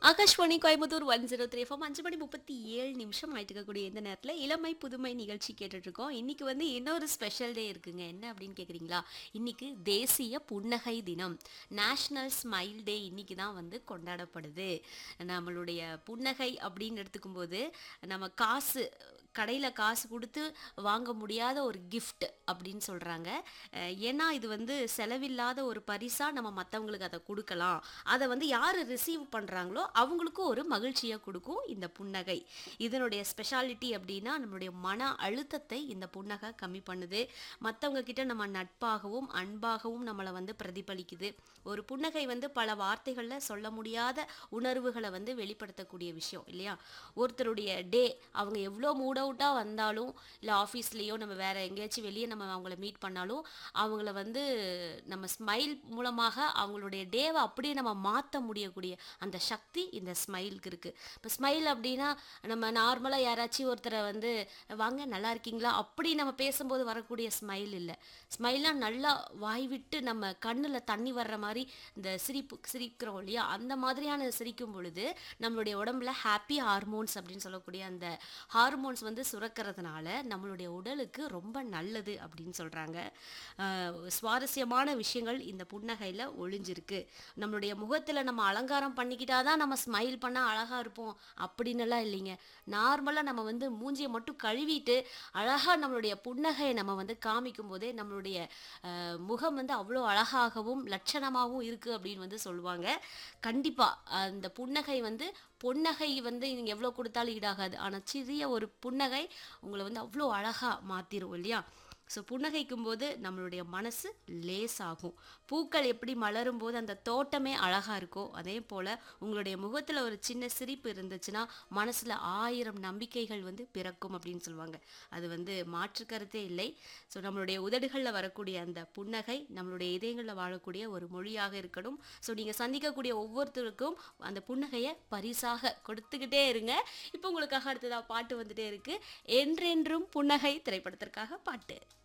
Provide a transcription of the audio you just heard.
Akashvani Coimbatore one zero three FM அஞ்சு மணி முப்பத்தி ஏழு நிமிஷம் ஆயிட்டு இருக்கக்கூடிய இந்த நேரத்தில் இளமை புதுமை நிகழ்ச்சி கேட்டுட்டு இருக்கோம் இன்னைக்கு வந்து இன்னொரு ஸ்பெஷல் டே இருக்குங்க என்ன அப்படின்னு கேட்குறீங்களா இன்னைக்கு தேசிய புன்னகை தினம் நேஷ்னல் ஸ்மைல் டே இன்னைக்கு தான் வந்து கொண்டாடப்படுது நம்மளுடைய புன்னகை அப்படின்னு எடுத்துக்கும் போது நம்ம காசு கடையில் காசு கொடுத்து வாங்க முடியாத ஒரு gift அப்படின்னு சொல்கிறாங்க ஏன்னா இது வந்து செலவில்லாத ஒரு பரிசாக நம்ம மற்றவங்களுக்கு அதை கொடுக்கலாம் அதை வந்து யார் ரிசீவ் பண்ணுறாங்களோ அவங்களுக்கும் ஒரு மகிழ்ச்சியை கொடுக்கும் இந்த புன்னகை இதனுடைய ஸ்பெஷாலிட்டி அப்படின்னா நம்மளுடைய மன அழுத்தத்தை இந்த புன்னகை கம்மி பண்ணுது மற்றவங்க கிட்ட நம்ம நட்பாகவும் அன்பாகவும் நம்மளை வந்து பிரதிபலிக்குது ஒரு புன்னகை வந்து பல வார்த்தைகளில் சொல்ல முடியாத உணர்வுகளை வந்து வெளிப்படுத்தக்கூடிய விஷயம் இல்லையா ஒருத்தருடைய டே அவங்க எவ்வளோ மூட் அவுட்டாக வந்தாலும் இல்லை ஆஃபீஸ்லேயோ நம்ம வேற எங்கேயாச்சும் வெளியே நம்ம அவங்கள மீட் பண்ணாலும் அவங்கள வந்து நம்ம ஸ்மைல் மூலமாக அவங்களுடைய டேவை அப்படியே நம்ம மாற்ற முடியக்கூடிய அந்த சக்தி இந்த ஸ்மைலுக்கு இருக்குது இப்போ ஸ்மைல் அப்படின்னா நம்ம நார்மலாக யாராச்சும் ஒருத்தரை வந்து வாங்க நல்லா இருக்கீங்களா அப்படி நம்ம பேசும்போது வரக்கூடிய ஸ்மைல் இல்லை ஸ்மைல்லாம் நல்லா வாய் விட்டு நம்ம கண்ணில் தண்ணி வர்ற மாதிரி இந்த சிரிப்பு சிரிக்கிறோம் இல்லையா அந்த மாதிரியான சிரிக்கும் பொழுது நம்மளுடைய உடம்புல ஹாப்பி ஹார்மோன்ஸ் அப்படின்னு சொல்லக்கூடிய அந்த ஹார்மோன்ஸ் வந்து சுரக்கிறதுனால நம்மளுடைய உடலுக்கு ரொம்ப நல்லது அப்படின்னு சொல்கிறாங்க சுவாரஸ்யமான விஷயங்கள் இந்த புன்னகையில் ஒளிஞ்சிருக்கு நம்மளுடைய முகத்தில் நம்ம அலங்காரம் பண்ணிக்கிட்டாதான் நம்ம ஸ்மைல் பண்ணால் அழகாக இருப்போம் அப்படின்னுலாம் இல்லைங்க நார்மலாக நம்ம வந்து மூஞ்சியை மட்டும் கழுவிட்டு அழகாக நம்மளுடைய புன்னகையை நம்ம வந்து காமிக்கும் போதே நம்மளுடைய அஹ், முகம் வந்து அவ்வளோ அழகாகவும் லட்சணமாகவும் இருக்குது அப்படின்னு வந்து சொல்லுவாங்க கண்டிப்பாக அந்த புன்னகை வந்து பொன்னகை வந்து நீங்கள் எவ்வளோ கொடுத்தாலும் ஈடாகாது ஆனால் சிறிய ஒரு புன்னகை உங்களை வந்து அவ்வளோ அழகாக மாற்றிரும் இல்லையா ஸோ புன்னகைக்கும் போது நம்மளுடைய மனசு லேசாகும் பூக்கள் எப்படி மலரும் போது அந்த தோட்டமே அழகாக இருக்கோ அதே போல் உங்களுடைய முகத்தில் ஒரு சின்ன சிரிப்பு இருந்துச்சுன்னா மனசில் ஆயிரம் நம்பிக்கைகள் வந்து பிறக்கும் அப்படின்னு சொல்லுவாங்க அது வந்து மாற்று கருத்தே இல்லை ஸோ நம்மளுடைய உதடுகளில் வரக்கூடிய அந்த புன்னகை நம்மளுடைய இதயங்களில் வாழக்கூடிய ஒரு மொழியாக இருக்கணும் ஸோ நீங்கள் சந்திக்கக்கூடிய ஒவ்வொருத்தருக்கும் அந்த புன்னகையை பரிசாக கொடுத்துக்கிட்டே இருங்க இப்போ உங்களுக்காக அடுத்ததாக பாட்டு வந்துட்டே இருக்கு என்றென்றும் புன்னகை திரைப்படத்திற்காக பாட்டு